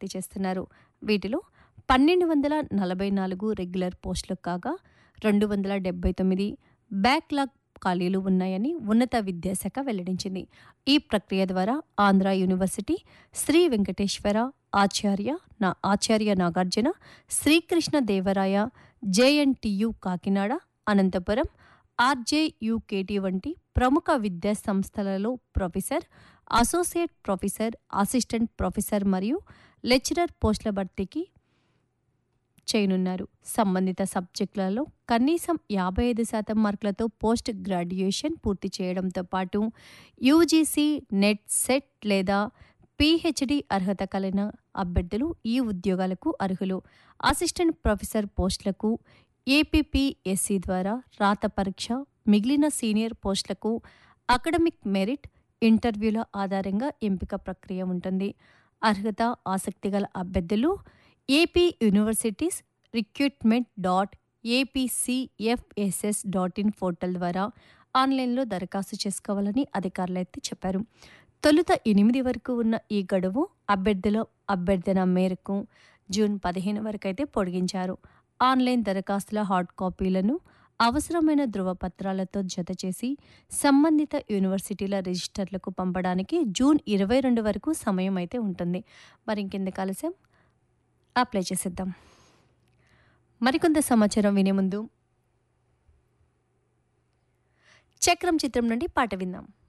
భర్తీ చేస్తున్నారు వీటిలో పన్నెండు వందల నలభై నాలుగు రెగ్యులర్ పోస్టులు కాగా రెండు వందల డెబ్బై తొమ్మిది బ్యాక్లాగ్ ఖాళీలు ఉన్నాయని ఉన్నత విద్యాశాఖ వెల్లడించింది ఈ ప్రక్రియ ద్వారా ఆంధ్ర యూనివర్సిటీ శ్రీ వెంకటేశ్వర ఆచార్య నా ఆచార్య నాగార్జున శ్రీకృష్ణ దేవరాయ జేఎన్టీయు కాకినాడ అనంతపురం ఆర్జేయుకేటి వంటి ప్రముఖ విద్యా సంస్థలలో professor associate professor assistant professor మరియు లెక్చరర్ పోస్టుల భర్తీకి చేయనున్నారు సంబంధిత సబ్జెక్టులలో కనీసం యాభై ఐదు శాతం మార్కులతో పోస్ట్ గ్రాడ్యుయేషన్ పూర్తి చేయడంతో పాటు యూజీసీ నెట్ సెట్ లేదా పిహెచ్డి అర్హత కలిగిన అభ్యర్థులు ఈ ఉద్యోగాలకు అర్హులు అసిస్టెంట్ ప్రొఫెసర్ పోస్టులకు ఏపీపీఎస్సీ ద్వారా రాత పరీక్ష మిగిలిన సీనియర్ పోస్టులకు అకాడమిక్ మెరిట్ ఇంటర్వ్యూల ఆధారంగా ఎంపిక ప్రక్రియ ఉంటుంది అర్హత ఆసక్తి గల అభ్యర్థులు AP universities recruitment dot APCFSS dot in portal ద్వారా ఆన్లైన్లో దరఖాస్తు చేసుకోవాలని అధికారులు అయితే చెప్పారు తొలుత ఎనిమిది వరకు ఉన్న ఈ గడువు అభ్యర్థుల అభ్యర్థన మేరకు జూన్ పదిహేను వరకు అయితే పొడిగించారు ఆన్లైన్ దరఖాస్తుల హార్డ్ కాపీలను అవసరమైన ధృవపత్రాలతో జతచేసి సంబంధిత యూనివర్సిటీల రిజిస్టర్లకు పంపడానికి జూన్ ఇరవై రెండు వరకు సమయం అయితే ఉంటుంది మరి ఇంకెందుకు ఆలస్యం అప్లై చేసేద్దాం మరికొంత సమాచారం వినే ముందు చక్రం చిత్రం నుండి పాట విందాం